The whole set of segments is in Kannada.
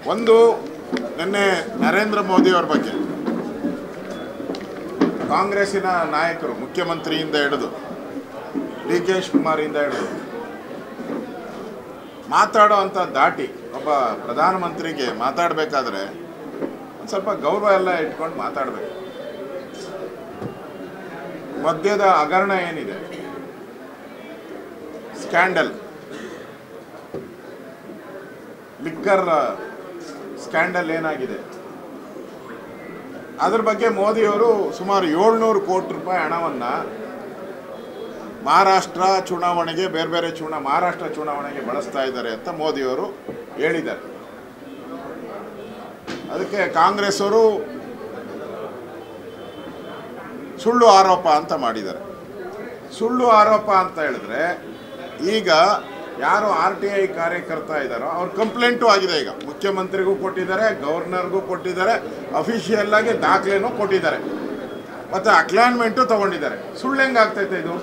ಒಂದು ನಿನ್ನೆ ನರೇಂದ್ರ ಮೋದಿಯವ್ರ ಬಗ್ಗೆ ಕಾಂಗ್ರೆಸ್ಸಿನ ನಾಯಕರು ಮುಖ್ಯಮಂತ್ರಿಯಿಂದ ಹಿಡಿದು ಡಿ ಕೆ ಶಿವಕುಮಾರಿಂದ ಹಿಡಿದು ಮಾತಾಡೋ ಅಂಥ ದಾಟಿ ಒಬ್ಬ ಪ್ರಧಾನಮಂತ್ರಿಗೆ ಮಾತಾಡಬೇಕಾದ್ರೆ ಒಂದು ಸ್ವಲ್ಪ ಗೌರವ ಎಲ್ಲ ಇಟ್ಕೊಂಡು ಮಾತಾಡಬೇಕು ಮದ್ಯದ ಹಗರಣ ಏನಿದೆ ಸ್ಕ್ಯಾಂಡಲ್ ಲಿಕ್ಕರ್ ಸ್ಕ್ಯಾಂಡಲ್ ಏನಾಗಿದೆ ಅದ್ರ ಬಗ್ಗೆ ಮೋದಿಯವರು ಸುಮಾರು ಏಳ್ನೂರು ಕೋಟಿ ರೂಪಾಯಿ ಹಣವನ್ನು ಮಹಾರಾಷ್ಟ್ರ ಚುನಾವಣೆಗೆ ಬೇರೆ ಬೇರೆ ಚುನಾ ಮಹಾರಾಷ್ಟ್ರ ಚುನಾವಣೆಗೆ ಬಳಸ್ತಾ ಇದ್ದಾರೆ ಅಂತ ಮೋದಿಯವರು ಹೇಳಿದ್ದಾರೆ ಅದಕ್ಕೆ ಕಾಂಗ್ರೆಸ್ ಅವರು ಸುಳ್ಳು ಆರೋಪ ಅಂತ ಮಾಡಿದ್ದಾರೆ ಸುಳ್ಳು ಆರೋಪ ಅಂತ ಹೇಳಿದ್ರೆ ಈಗ ಯಾರು ಆರ್ ಟಿ ಐ ಕಾರ್ಯಕರ್ತ ಇದ್ದಾರೋ ಅವ್ರ ಕಂಪ್ಲೇಂಟು ಆಗಿದೆ ಈಗ ಮುಖ್ಯಮಂತ್ರಿಗೂ ಕೊಟ್ಟಿದ್ದಾರೆ ಗವರ್ನರ್ಗೂ ಕೊಟ್ಟಿದ್ದಾರೆ ಅಫಿಷಿಯಲ್ ಆಗಿ ದಾಖಲೆನೂ ಕೊಟ್ಟಿದ್ದಾರೆ ಮತ್ತು ಅಕ್ಲಾನ್ಮೆಂಟು ತಗೊಂಡಿದ್ದಾರೆ ಸುಳ್ಳು ಹೆಂಗಾಗ್ತೈತೆ ಇದು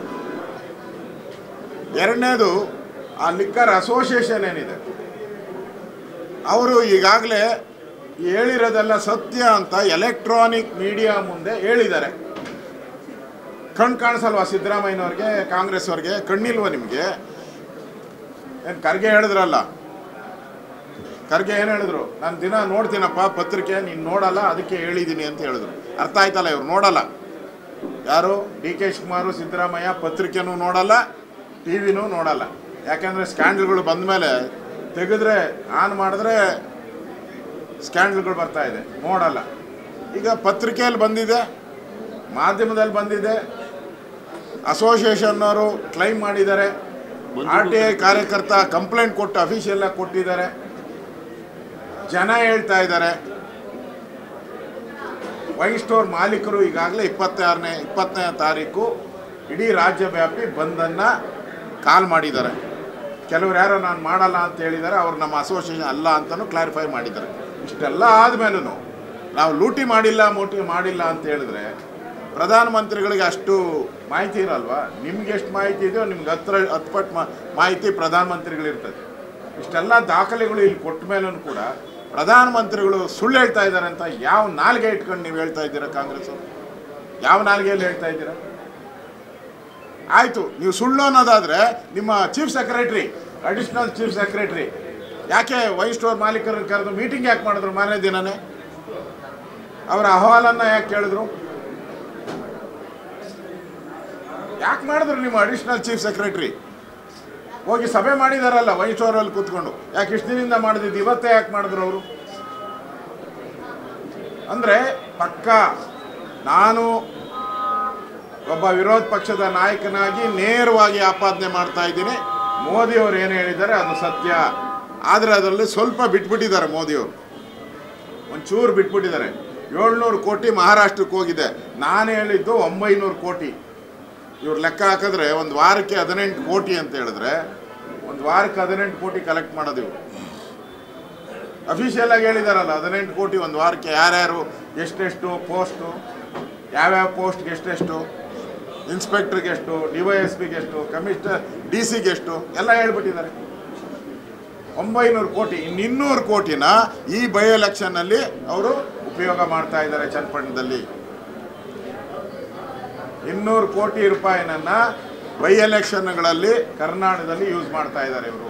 ಎರಡನೇದು ಆ ಲಿಕ್ಕರ್ ಅಸೋಸಿಯೇಷನ್ ಏನಿದೆ ಅವರು ಈಗಾಗಲೇ ಹೇಳಿರೋದೆಲ್ಲ ಸತ್ಯ ಅಂತ ಎಲೆಕ್ಟ್ರಾನಿಕ್ ಮೀಡಿಯಾ ಮುಂದೆ ಹೇಳಿದ್ದಾರೆ ಕಣ್ ಕಾಣಿಸಲ್ವಾ ಸಿದ್ದರಾಮಯ್ಯನವ್ರಿಗೆ ಕಾಂಗ್ರೆಸ್ ಅವ್ರಿಗೆ ಕಣ್ಣಿಲ್ವ ನಿಮಗೆ ಏನು ಖರ್ಗೆ ಹೇಳಿದ್ರಲ್ಲ ಖರ್ಗೆ ಏನು ಹೇಳಿದ್ರು ನಾನು ದಿನ ನೋಡ್ತೀನಪ್ಪ ಪತ್ರಿಕೆ ನೀನು ನೋಡಲ್ಲ ಅದಕ್ಕೆ ಹೇಳಿದ್ದೀನಿ ಅಂತ ಹೇಳಿದ್ರು ಅರ್ಥ ಆಯ್ತಲ್ಲ ಇವ್ರು ನೋಡಲ್ಲ ಯಾರು ಡಿ ಕೆ ಶಿವಕುಮಾರು ಸಿದ್ದರಾಮಯ್ಯ ಪತ್ರಿಕೆನೂ ನೋಡಲ್ಲ ಟಿ ವಿನೂ ನೋಡಲ್ಲ ಯಾಕೆಂದರೆ ಸ್ಕ್ಯಾಂಡಲ್ಗಳು ಬಂದ ಮೇಲೆ ತೆಗೆದ್ರೆ ಆನ್ ಮಾಡಿದ್ರೆ ಸ್ಕ್ಯಾಂಡಲ್ಗಳು ಬರ್ತಾ ಇದೆ ನೋಡಲ್ಲ ಈಗ ಪತ್ರಿಕೆಯಲ್ಲಿ ಬಂದಿದೆ ಮಾಧ್ಯಮದಲ್ಲಿ ಬಂದಿದೆ ಅಸೋಸಿಯೇಷನ್ ಅವರು ಕ್ಲೈಮ್ ಮಾಡಿದ್ದಾರೆ ಆರ್ ಟಿ ಐ ಕಾರ್ಯಕರ್ತ ಕಂಪ್ಲೇಂಟ್ ಕೊಟ್ಟು ಅಫಿಷಿಯಲ್ ಆಗಿ ಕೊಟ್ಟಿದ್ದಾರೆ ಜನ ಹೇಳ್ತಾ ಇದ್ದಾರೆ ವೈ ಸ್ಟೋರ್ ಮಾಲೀಕರು ಈಗಾಗಲೇ ಇಪ್ಪತ್ತಾರನೇ ಇಪ್ಪತ್ತನೇ ತಾರೀಕು ಇಡೀ ರಾಜ್ಯವ್ಯಾಪಿ ಬಂದನ್ನು ಕಾಲ್ ಮಾಡಿದ್ದಾರೆ ಕೆಲವ್ರು ಯಾರೋ ನಾನು ಮಾಡಲ್ಲ ಅಂತ ಹೇಳಿದ್ದಾರೆ ಅವ್ರು ನಮ್ಮ ಅಸೋಸಿಯೇಷನ್ ಅಲ್ಲ ಅಂತಲೂ ಕ್ಲಾರಿಫೈ ಮಾಡಿದ್ದಾರೆ ಇಷ್ಟೆಲ್ಲ ಆದಮೇಲೂ ನಾವು ಲೂಟಿ ಮಾಡಿಲ್ಲ ಮೋಟಿ ಮಾಡಿಲ್ಲ ಅಂತ ಹೇಳಿದ್ರೆ ಪ್ರಧಾನಮಂತ್ರಿಗಳಿಗೆ ಅಷ್ಟು ಮಾಹಿತಿ ಇರಲ್ವಾ ನಿಮ್ಗೆ ಎಷ್ಟು ಮಾಹಿತಿ ಇದೆಯೋ ನಿಮ್ಗೆ ಹತ್ರ ಹತ್ತು ಪಟ್ಟು ಮಾ ಮಾಹಿತಿ ಪ್ರಧಾನಮಂತ್ರಿಗಳಿರ್ತದೆ ಇಷ್ಟೆಲ್ಲ ದಾಖಲೆಗಳು ಇಲ್ಲಿ ಕೊಟ್ಟ ಮೇಲೂ ಕೂಡ ಪ್ರಧಾನಮಂತ್ರಿಗಳು ಸುಳ್ಳು ಹೇಳ್ತಾ ಇದ್ದಾರೆ ಅಂತ ಯಾವ ನಾಲ್ಗೆ ಇಟ್ಕೊಂಡು ನೀವು ಹೇಳ್ತಾ ಇದ್ದೀರಾ ಕಾಂಗ್ರೆಸ್ ಅವರು ಯಾವ ನಾಲ್ಗೆಯಲ್ಲಿ ಹೇಳ್ತಾ ಇದ್ದೀರಾ ಆಯಿತು ನೀವು ಸುಳ್ಳು ಅನ್ನೋದಾದರೆ ನಿಮ್ಮ chief secretary additional chief secretary ಯಾಕೆ ವೈ ಸ್ಟೋರ್ ಮಾಲೀಕರನ್ನು ಕರೆದು ಮೀಟಿಂಗ್ ಯಾಕೆ ಮಾಡಿದ್ರು ಮಾರನೇ ದಿನನೇ ಅವರ ಅಹವಾಲನ್ನು ಯಾಕೆ ಕೇಳಿದ್ರು ಯಾಕೆ ಮಾಡಿದ್ರು ನಿಮ್ಮ ಅಡಿಷನಲ್ ಚೀಫ್ ಸೆಕ್ರೆಟ್ರಿ ಹೋಗಿ ಸಭೆ ಮಾಡಿದಾರಲ್ಲ ವೈ ಸ್ಟೋರಲ್ಲಿ ಕೂತ್ಕೊಂಡು ಯಾಕೆ ಇಷ್ಟು ದಿನದಿಂದ ಮಾಡಿದ್ದು ಇವತ್ತೇ ಯಾಕೆ ಮಾಡಿದ್ರು ಅವರು ಅಂದರೆ ಪಕ್ಕ ನಾನು ಒಬ್ಬ ವಿರೋಧ ಪಕ್ಷದ ನಾಯಕನಾಗಿ ನೇರವಾಗಿ ಆಪಾದನೆ ಮಾಡ್ತಾ ಇದ್ದೀನಿ ಮೋದಿಯವರು ಏನು ಹೇಳಿದ್ದಾರೆ ಅದು ಸತ್ಯ ಆದರೆ ಅದರಲ್ಲಿ ಸ್ವಲ್ಪ ಬಿಟ್ಬಿಟ್ಟಿದ್ದಾರೆ ಮೋದಿಯವರು ಒಂಚೂರು ಬಿಟ್ಬಿಟ್ಟಿದ್ದಾರೆ ಏಳ್ನೂರು ಕೋಟಿ ಮಹಾರಾಷ್ಟ್ರಕ್ಕೆ ಹೋಗಿದೆ ನಾನು ಹೇಳಿದ್ದು ಒಂಬೈನೂರು ಕೋಟಿ ಇವ್ರು ಲೆಕ್ಕ ಹಾಕಿದ್ರೆ ಒಂದು ವಾರಕ್ಕೆ ಹದಿನೆಂಟು ಕೋಟಿ ಅಂತ ಹೇಳಿದ್ರೆ ಒಂದು ವಾರಕ್ಕೆ ಹದಿನೆಂಟು ಕೋಟಿ ಕಲೆಕ್ಟ್ ಮಾಡೋದು ಇವರು ಅಫಿಷಿಯಲ್ ಆಗಿ ಹೇಳಿದಾರಲ್ಲ ಹದಿನೆಂಟು ಕೋಟಿ ಒಂದು ವಾರಕ್ಕೆ ಯಾರ್ಯಾರು ಎಷ್ಟೆಷ್ಟು ಪೋಸ್ಟು ಯಾವ್ಯಾವ ಪೋಸ್ಟ್ಗೆ ಎಷ್ಟೆಷ್ಟು ಇನ್ಸ್ಪೆಕ್ಟ್ರಿಗೆ ಎಷ್ಟು ಡಿ ವೈ ಎಸ್ ಪಿಗೆ ಎಷ್ಟು ಕಮಿಷನರ್ ಡಿ ಸಿಗೆ ಎಷ್ಟು ಎಲ್ಲ ಹೇಳ್ಬಿಟ್ಟಿದ್ದಾರೆ ಒಂಬೈನೂರು ಕೋಟಿ ಇನ್ನು ಇನ್ನೂರು ಕೋಟಿನ ಈ ಬೈ ಎಲೆಕ್ಷನ್ನಲ್ಲಿ ಅವರು ಉಪಯೋಗ ಮಾಡ್ತಾ ಇದ್ದಾರೆ ಚನ್ನಪಟ್ಟಣದಲ್ಲಿ ಇನ್ನೂರು ಕೋಟಿ ರೂಪಾಯಿನನ್ನ ಬೈ ಎಲೆಕ್ಷನ್ಗಳಲ್ಲಿ ಕರ್ನಾಟಕದಲ್ಲಿ ಯೂಸ್ ಮಾಡ್ತಾ ಇದ್ದಾರೆ ಇವರು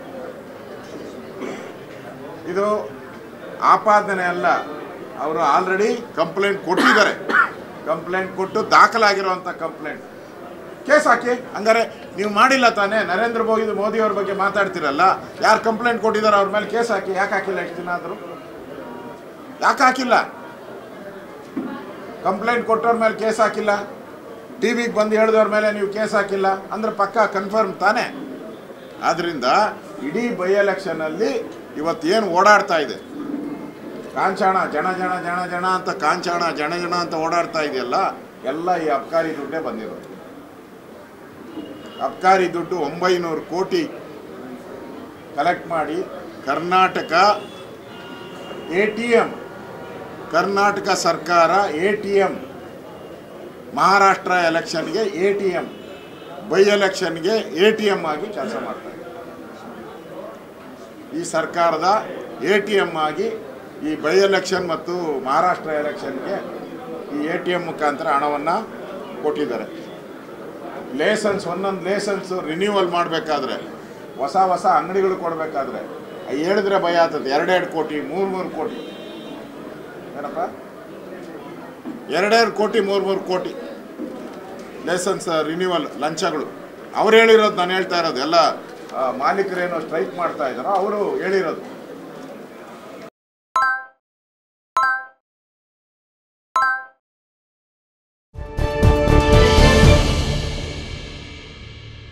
ಇದು ಆಪಾದನೆ ಅಲ್ಲ ಅವರು ಆಲ್ರೆಡಿ ಕಂಪ್ಲೇಂಟ್ ಕೊಟ್ಟಿದ್ದಾರೆ ಕಂಪ್ಲೇಂಟ್ ಕೊಟ್ಟು ದಾಖಲಾಗಿರುವಂಥ ಕಂಪ್ಲೇಂಟ್ ಕೇಸ್ ಹಾಕಿ ಹಂಗಾರೆ ನೀವು ಮಾಡಿಲ್ಲ ತಾನೇ ನರೇಂದ್ರ ಮೋದಿ ಮೋದಿ ಅವ್ರ ಬಗ್ಗೆ ಮಾತಾಡ್ತಿರಲ್ಲ ಯಾರು ಕಂಪ್ಲೇಂಟ್ ಕೊಟ್ಟಿದ್ದಾರೆ ಅವ್ರ ಮೇಲೆ ಕೇಸ್ ಹಾಕಿ ಯಾಕೆ ಹಾಕಿಲ್ಲ ಎಷ್ಟು ದಿನ ಆದರೂ ಯಾಕೆ ಹಾಕಿಲ್ಲ ಕಂಪ್ಲೇಂಟ್ ಕೊಟ್ಟವ್ರ ಮೇಲೆ ಕೇಸ್ ಹಾಕಿಲ್ಲ ಟಿ ವಿಗೆ ಬಂದು ಹೇಳಿದವ್ರ ಮೇಲೆ ನೀವು ಕೇಸ್ ಹಾಕಿಲ್ಲ ಅಂದ್ರೆ ಪಕ್ಕ ಕನ್ಫರ್ಮ್ ತಾನೇ ಆದ್ದರಿಂದ ಇಡೀ ಬೈ ಎಲೆಕ್ಷನಲ್ಲಿ ಇವತ್ತೇನು ಓಡಾಡ್ತಾ ಇದೆ ಕಾಂಚಾಣ ಜನ ಜನ ಜನ ಜನ ಅಂತ ಕಾಂಚಾಣ ಜನ ಜನ ಅಂತ ಓಡಾಡ್ತಾ ಇದೆಯಲ್ಲ ಎಲ್ಲ ಈ ಅಬ್ಕಾರಿ ದುಡ್ಡೇ ಬಂದಿರೋದು ಅಬ್ಕಾರಿ ದುಡ್ಡು ಒಂಬೈನೂರು ಕೋಟಿ ಕಲೆಕ್ಟ್ ಮಾಡಿ Karnataka A T M Karnataka ಸರ್ಕಾರ ಎ ಟಿ ಎಮ್ ಮಹಾರಾಷ್ಟ್ರ ಎಲೆಕ್ಷನ್ಗೆ ಎ ಟಿ ಎಮ್ ಬೈ ಎಲೆಕ್ಷನ್ಗೆ ಎ ಟಿ ಎಮ್ ಆಗಿ ಕೆಲಸ ಮಾಡ್ತಾರೆ ಈ ಸರ್ಕಾರದ ಎ ಟಿ ಎಮ್ ಆಗಿ ಈ ಬೈ ಎಲೆಕ್ಷನ್ ಮತ್ತು ಮಹಾರಾಷ್ಟ್ರ ಎಲೆಕ್ಷನ್ಗೆ ಈ ಎ ಟಿ ಎಮ್ ಮುಖಾಂತರ ಹಣವನ್ನು ಕೊಟ್ಟಿದ್ದಾರೆ ಲೇಸನ್ಸ್ ಒಂದೊಂದು ಲೇಸನ್ಸ್ ರಿನ್ಯೂವಲ್ ಮಾಡಬೇಕಾದ್ರೆ ಹೊಸ ಹೊಸ ಅಂಗಡಿಗಳು ಕೊಡಬೇಕಾದ್ರೆ ಹೇಳಿದ್ರೆ ಭಯ ಆಗ್ತದೆ ಎರಡೆರಡು ಕೋಟಿ ಮೂರು ಮೂರು ಕೋಟಿ ಏನಪ್ಪ ಎರಡೆರಡು ಕೋಟಿ ಮೂರು ಮೂರು ಕೋಟಿ ಲೈಸೆನ್ಸ್ ರಿನ್ಯೂವಲ್ ಲಂಚಗಳು ಅವ್ರು ಹೇಳಿರೋದು ನಾನು ಹೇಳ್ತಾ ಇರೋದು ಎಲ್ಲ ಆ, ಮಾಲೀಕರೇನು ಸ್ಟ್ರೈಕ್ ಮಾಡ್ತಾ ಇದ್ದಾರೋ ಅವರು ಹೇಳಿರೋದು